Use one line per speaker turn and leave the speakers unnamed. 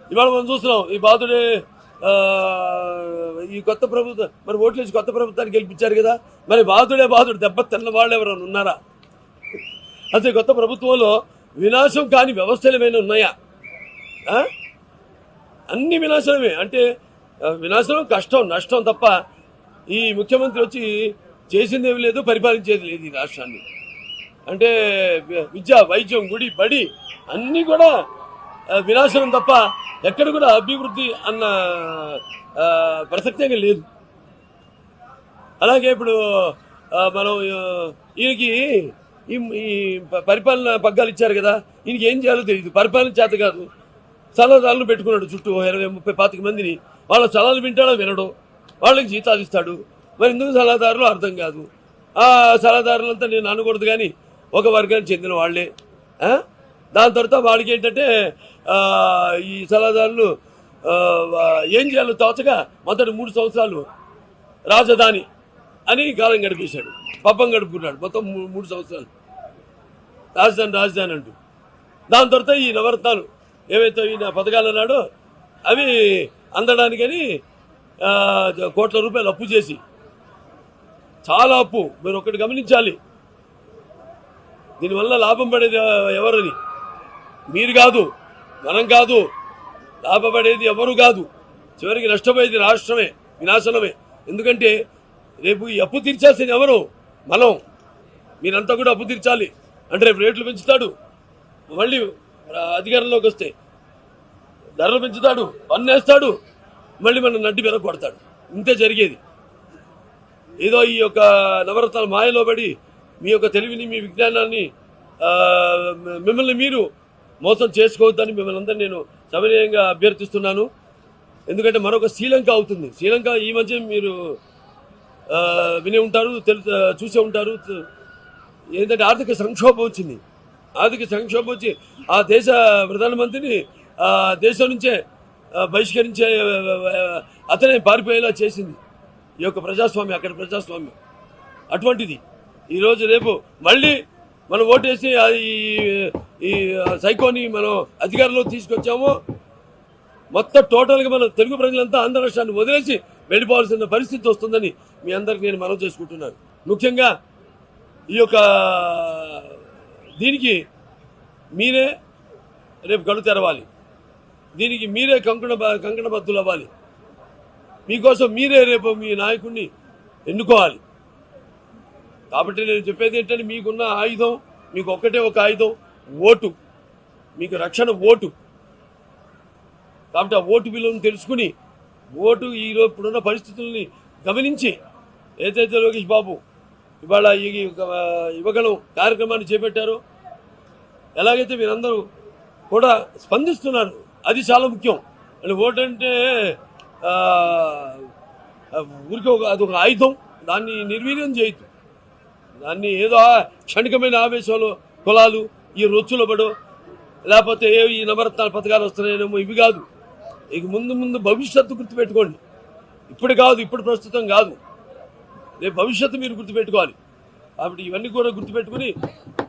ఇవాళ మనం చూస్తున్నాం ఈ బాధుడే ఆ, ఈ కొత్త ప్రభుత్వం మరి ఓట్లేసి కొత్త ప్రభుత్వాన్ని గెలిపించారు కదా మరి బాధుడే బాధుడు దెబ్బ తిన్న వాళ్ళు ఎవరైనా ఉన్నారా అసలు ఈ కొత్త ప్రభుత్వంలో వినాశం కాని వ్యవస్థలు ఏమైనా ఉన్నాయా ఆ? అన్ని వినాశనమే అంటే ఆ, వినాశనం కష్టం నష్టం తప్ప ఈ ముఖ్యమంత్రి వచ్చి చేసింది ఏమి లేదు పరిపాలించేది లేదు ఈ రాష్ట్రాన్ని అంటే వి- విద్య వైద్యం గుడి బడి అన్నీ కూడా ఆ, వినాశనం తప్ప ఎక్కడ కూడా అభివృద్ధి అన్న ఆ, ప్రసక్తే లేదు అలాగే ఇప్పుడు ఆ, మనం ఆ, ఈయనకి ఈ ఈ ప- పరిపాలన పగ్గాలు ఇచ్చారు కదా ఈయనకి ఏం చేయాలో తెలియదు పరిపాలన చేత కాదు సలహాదారులు పెట్టుకున్నాడు చుట్టూ ఓ ఇరవై ముప్పై పాతిక మందిని వాళ్ళ సలహాలు వింటాడో వినడు వాళ్ళకి జీతాలు ఇస్తాడు మరి ఎందుకు సలహాదారులు అర్థం కాదు ఆ సలహాదారులంతా నేను అనకూడదు కానీ ఒక వర్గానికి చెందిన వాళ్ళే ఆ? దాని తర్వాత వాళ్ళకి ఏంటంటే ఆ, ఈ సలహాదారులు ఆ, వా- ఏం చేయాలో తోచగా మొదటి మూడు సంవత్సరాలు రాజధాని అని కాలం గడిపేశాడు పబ్బం గడుపుకున్నాడు మొత్తం మూ- మూడు సంవత్సరాలు రాజధాని రాజధాని అంటూ దాని తర్వాత ఈ నవరత్నాలు ఏవైతే ఈయన పథకాలు అన్నాడో అవి అందడానికని ఆ, కోట్ల రూపాయలు అప్పు చేసి చాలా అప్పు మీరు ఒకటి గమనించాలి దీనివల్ల లాభం పడేది ఎవరని మీరు కాదు మనం కాదు లాభపడేది ఎవరు కాదు చివరికి నష్టపోయేది రాష్ట్రమే వినాశనమే ఎందుకంటే రేపు ఈ అప్పు తీర్చాల్సింది ఎవరు మనం మీరంతా కూడా అప్పు తీర్చాలి అంటే రేపు రేట్లు పెంచుతాడు మళ్ళీ ఆ, అధికారంలోకి వస్తే ధరలు పెంచుతాడు పన్నేస్తాడు మళ్ళీ మన నడ్డి వెనక కొడతాడు ఇంతే జరిగేది ఏదో ఈ యొక్క నవరత్నాల మాయలో పడి మీ యొక్క తెలివిని మీ విజ్ఞానాన్ని ఆ, మిమ్మల్ని మీరు మోసం చేసుకోవద్దని మిమ్మల్ని అందరినీ నేను సవినయంగా అభ్యర్థిస్తున్నాను ఎందుకంటే మరొక శ్రీలంక అవుతుంది శ్రీలంక ఈ మధ్య మీరు ఆ, విని ఉంటారు తెలు చూసే ఉంటారు ఏంటంటే ఆర్థిక సంక్షోభం వచ్చింది ఆర్థిక సంక్షోభం వచ్చి ఆ దేశ ప్రధానమంత్రిని ఆ దేశం నుంచే ఆ, బహిష్కరించే ఆ, అతనే పారిపోయేలా చేసింది ఈ యొక్క ప్రజాస్వామ్యం అక్కడ ప్రజాస్వామ్యం అటువంటిది ఈరోజు రేపు మళ్ళీ మనం ఓటేసి ఆ ఈ- ఈ సైకోని మనం అధికారంలో తీసుకొచ్చామో మొత్తం టోటల్గా మన తెలుగు ప్రజలంతా ఆంధ్ర రాష్ట్రాన్ని వదిలేసి వెళ్ళిపోవాల్సిన పరిస్థితి వస్తుందని మీ అందరికి నేను మనం చేసుకుంటున్నాను ముఖ్యంగా ఈ యొక్క దీనికి మీరే రేపు గడు తెరవాలి దీనికి మీరే కంకణ బ- కంకణ బద్దులు అవ్వాలి మీకోసం మీరే రేపు మీ నాయకుడిని ఎన్నుకోవాలి కాబట్టి నేను చెప్పేది ఏంటంటే మీకున్న ఆయుధం మీకు ఒక్కటే ఒక ఆయుధం ఓటు మీకు రక్షణ ఓటు కాబట్టి ఆ ఓటు విలువను తెలుసుకుని ఓటు ఈ రో- ఇప్పుడున్న పరిస్థితుల్ని గమనించి ఏదైతే లోకేష్ బాబు ఇవాళ ఈ ఆ, యువగణం కార్యక్రమాన్ని చేపట్టారో ఎలాగైతే మీరందరూ కూడా స్పందిస్తున్నారు అది చాలా ముఖ్యం అంటే ఓటు అంటే ఆ, ఆ, ఊరికే ఒక అదొక ఆయుధం దాన్ని నిర్వీర్యం చేయొద్దు దాన్ని ఏదో క్షణికమైన ఆవేశంలో కులాలు ఈ రొచ్చులో పడో లేకపోతే ఏ ఈ నవరత్నాల పథకాలు వస్తున్నాయేమో ఇవి కాదు ఇక ముందు ముందు భవిష్యత్తు గుర్తుపెట్టుకోండి ఇప్పుడు కాదు ఇప్పుడు ప్రస్తుతం కాదు రేపు భవిష్యత్తు మీరు గుర్తుపెట్టుకోవాలి కాబట్టి ఇవన్నీ కూడా గుర్తుపెట్టుకుని